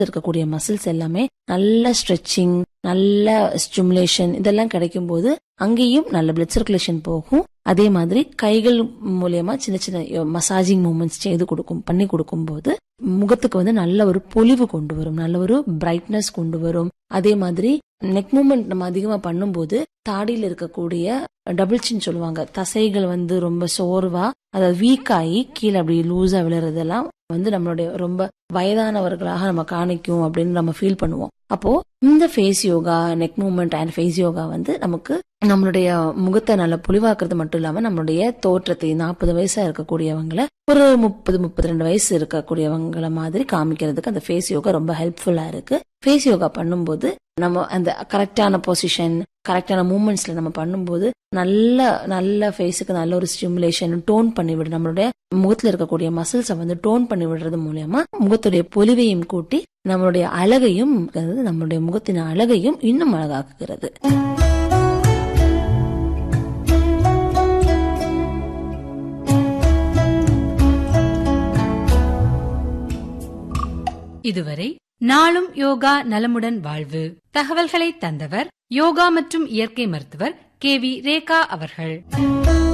இருக்கக்கூடிய மசில்ஸ் எல்லாமே நல்ல ஸ்ட்ரெச்சிங் நல்ல ஸ்டிமுலேஷன் இதெல்லாம் கிடைக்கும் போது அங்கேயும் நல்ல பிளட் சர்க்குலேஷன் போகும் அதே மாதிரி கைகள் மூலியமா சின்ன சின்ன மசாஜிங் மூமெண்ட்ஸ் செய்து கொடுக்கும் பண்ணி கொடுக்கும் போது முகத்துக்கு வந்து நல்ல ஒரு பொலிவு கொண்டு வரும் நல்ல ஒரு பிரைட்னஸ் கொண்டு வரும் அதே மாதிரி நெக் மூமெண்ட் நம்ம அதிகமா பண்ணும்போது தாடியில் இருக்கக்கூடிய டபுள் சின் சொல்லுவாங்க தசைகள் வந்து ரொம்ப சோர்வா அதாவது வீக் ஆகி கீழே அப்படி லூஸா விழுறதெல்லாம் வந்து நம்மளுடைய ரொம்ப வயதானவர்களாக நம்ம காணிக்கும் அப்படின்னு நம்ம ஃபீல் பண்ணுவோம் அப்போ இந்த face yoga neck movement and face yoga வந்து நமக்கு நம்மளுடைய முகத்தை நல்ல பொலிவாக்குறது மட்டும் இல்லாம நம்மளுடைய தோற்றத்தை நாற்பது வயசா இருக்கக்கூடியவங்கள ஒரு முப்பது முப்பத்தி ரெண்டு வயசு இருக்கக்கூடியவங்கள மாதிரி காமிக்கிறதுக்கு அந்த ஃபேஸ் யோகா ரொம்ப ஹெல்ப்ஃபுல்லா இருக்கு ஃபேஸ் யோகா பண்ணும்போது நம்ம அந்த கரெக்டான பொசிஷன் கரெக்டான மூமெண்ட்ஸ்ல நம்ம பண்ணும்போது நல்ல நல்ல ஃபேஸுக்கு நல்ல ஒரு ஸ்டிமுலேஷன் டோன் பண்ணி விடு நம்மளுடைய முகத்துல இருக்கக்கூடிய மசில்ஸை வந்து டோன் பண்ணி விடுறது மூலியமா முகத்துடைய பொலிவையும் கூட்டி நம்மளுடைய அழகையும் அதாவது நம்மளுடைய முகத்தின் அழகையும் இன்னும் அழகாக்குகிறது இதுவரை நாளும் யோகா நலமுடன் வாழ்வு தகவல்களை தந்தவர் யோகா மற்றும் இயற்கை மருத்துவர் கே வி ரேகா அவர்கள்